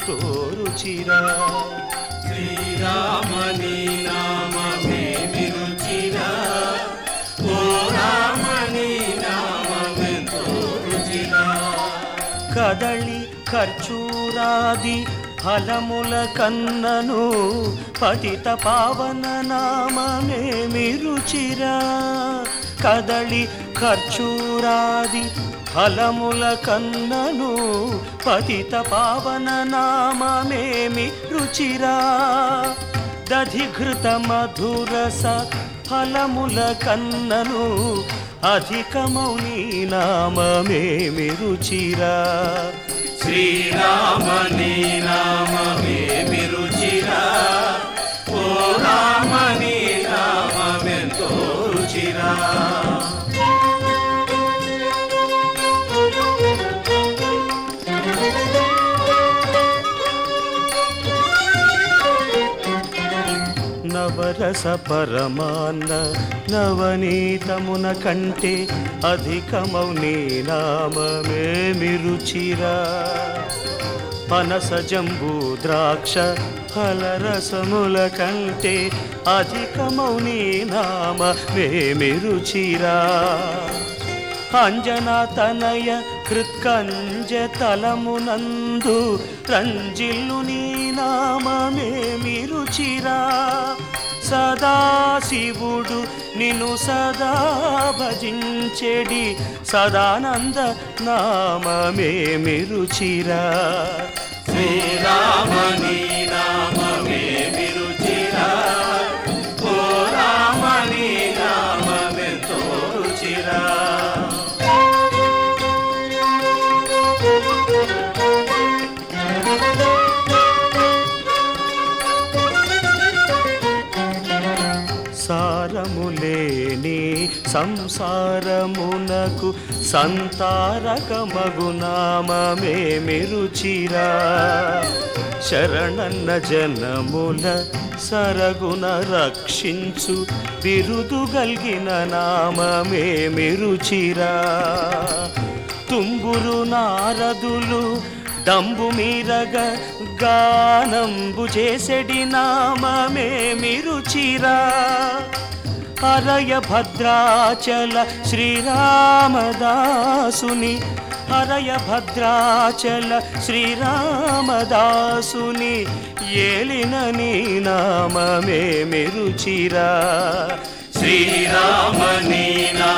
మెంతో రుచిరా శ్రీరామని నామమే విరుచిరా ఓ రామని నామమెంతో రుచిరా కదళి ఖర్చూరాది ఫలముల కన్నను పతిత పావన నామమేమి రుచిరా కదళి ఖర్చూరాది ఫలముల కన్నను పతిత పావన నామమేమి రుచిరా దధిఘృత మధురస ఫలముల కన్నను అధికమౌని నామమేమి రుచిరా శ్రీరామని నామమే విరుచిరా ఓ రామని నామమెంతో రుచిరా నవరస పరమాన్న నవనీతమున కంటే అధికమౌని నామమేమి రుచిరా పనస జంబూ ద్రాక్ష ఫలరసముల కంటే అధికమౌని నామమేమి రుచిరా అంజనా తనయ హృత్కంజ తలమునందు రంజిల్లు నీ నామమేమి రుచిరా సదాశివుడు నిన్ను సదా భజించెడి సదానంద నామమేమి రుచిరా శ్రీరామని నామమే విరుచిరా ఓ రామని నామమెంతో రుచిరా సారములేని సంసారమునకు సంతారకమగు నామమేమి రుచిరా శరణన్న జనముల సరగున రక్షించు బిరుదు గల్గిన నామమేమి రుచిరా తుంగురు నారదులు డంబు మీరగ గానంబు చేసెడి నామమేమి రుచిరా హరయ భద్రాచల శ్రీరామదాసుని హరయ భద్రాచల శ్రీరామదాసుని ఏలిన నీ నామమేమి రుచిరా శ్రీరామని నా